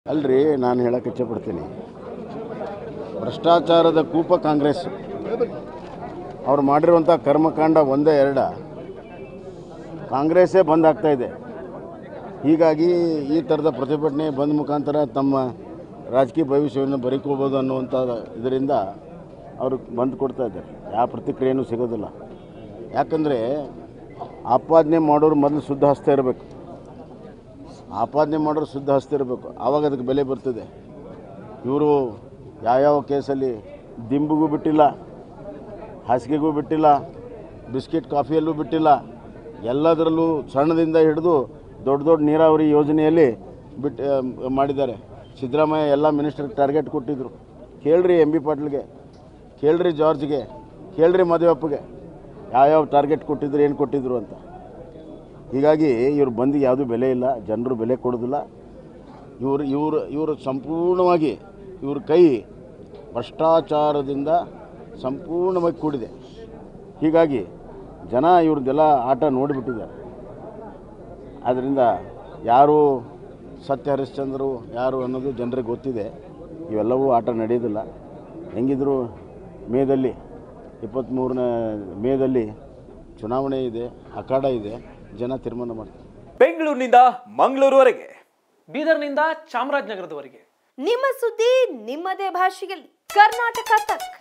ಅಲ್ರಿ ನಾನು ಹೇಳಕ್ಕೆ ಇಚ್ಛೆಪಡ್ತೀನಿ ಭ್ರಷ್ಟಾಚಾರದ ಕೂಪ ಕಾಂಗ್ರೆಸ್ ಅವ್ರು ಮಾಡಿರುವಂಥ ಕರ್ಮಕಾಂಡ ಒಂದೇ ಎರಡ ಕಾಂಗ್ರೆಸ್ಸೇ ಬಂದ್ ಆಗ್ತಾ ಇದೆ ಹೀಗಾಗಿ ಈ ಥರದ ಪ್ರತಿಭಟನೆ ಬಂದ್ ಮುಖಾಂತರ ತಮ್ಮ ರಾಜಕೀಯ ಭವಿಷ್ಯವನ್ನು ಬರೀಕೋಬೋದು ಅನ್ನುವಂಥ ಇದರಿಂದ ಅವರು ಬಂದ್ ಕೊಡ್ತಾ ಇದ್ದಾರೆ ಯಾವ ಪ್ರತಿಕ್ರಿಯೆನೂ ಸಿಗೋದಿಲ್ಲ ಯಾಕಂದರೆ ಆಪಾದನೆ ಮಾಡೋರು ಮೊದಲು ಶುದ್ಧ ಹಸ್ತ ಇರಬೇಕು ಆಪಾದನೆ ಮಾಡೋರು ಶುದ್ಧ ಹಸ್ತ ಇರಬೇಕು ಆವಾಗ ಅದಕ್ಕೆ ಬೆಲೆ ಬರ್ತದೆ ಇವರು ಯಾವ್ಯಾವ ಕೇಸಲ್ಲಿ ದಿಂಬಿಗೂ ಬಿಟ್ಟಿಲ್ಲ ಹಾಸಿಗೆಗೂ ಬಿಟ್ಟಿಲ್ಲ ಬಿಸ್ಕಿಟ್ ಕಾಫಿಯಲ್ಲೂ ಬಿಟ್ಟಿಲ್ಲ ಎಲ್ಲದರಲ್ಲೂ ಸಣ್ಣದಿಂದ ಹಿಡಿದು ದೊಡ್ಡ ದೊಡ್ಡ ನೀರಾವರಿ ಯೋಜನೆಯಲ್ಲಿ ಬಿಟ್ಟು ಆ, ಮಾಡಿದ್ದಾರೆ ಸಿದ್ದರಾಮಯ್ಯ ಎಲ್ಲ ಮಿನಿಸ್ಟರ್ಗೆ ಟಾರ್ಗೆಟ್ ಕೊಟ್ಟಿದ್ದರು ಕೇಳ್ರಿ ಎಂ ಬಿ ಪಾಟೀಲ್ಗೆ ಕೇಳ್ರಿ ಜಾರ್ಜ್ಗೆ ಕೇಳ್ರಿ ಮದುವೆಪ್ಪಗೆ ಯಾವ್ಯಾವ ಟಾರ್ಗೆಟ್ ಕೊಟ್ಟಿದ್ರು ಏನು ಕೊಟ್ಟಿದ್ರು ಅಂತ ಹೀಗಾಗಿ ಇವ್ರು ಬಂದಿಗೆ ಯಾವುದೂ ಬೆಲೆ ಇಲ್ಲ ಜನರು ಬೆಲೆ ಕೊಡೋದಿಲ್ಲ ಇವರು ಇವರು ಇವರು ಸಂಪೂರ್ಣವಾಗಿ ಇವ್ರ ಕೈ ಭ್ರಷ್ಟಾಚಾರದಿಂದ ಸಂಪೂರ್ಣವಾಗಿ ಕೂಡಿದೆ ಹೀಗಾಗಿ ಜನ ಇವ್ರದ್ದೆಲ್ಲ ಆಟ ನೋಡಿಬಿಟ್ಟಿದ್ದಾರೆ ಆದ್ದರಿಂದ ಯಾರು ಸತ್ಯ ಹರಿಶ್ಚಂದ್ರರು ಯಾರು ಅನ್ನೋದು ಜನರಿಗೆ ಗೊತ್ತಿದೆ ಇವೆಲ್ಲವೂ ಆಟ ನಡೆಯೋದಿಲ್ಲ ಹೆಂಗಿದ್ರು ಮೇದಲ್ಲಿ ಇಪ್ಪತ್ತ್ಮೂರನೇ ಮೇದಲ್ಲಿ ಚುನಾವಣೆ ಇದೆ ಅಖಾಡ ಇದೆ ಜನ ತೀರ್ಮಾನ ಮಾಡ್ತಾರೆ ಬೆಂಗಳೂರಿನಿಂದ ಮಂಗಳೂರುವರೆಗೆ ಬೀದರ್ನಿಂದ ಚಾಮರಾಜನಗರದವರೆಗೆ ನಿಮ್ಮ ಸುದ್ದಿ ನಿಮ್ಮದೇ ಭಾಷೆಯಲ್ಲಿ ಕರ್ನಾಟಕ ತಕ್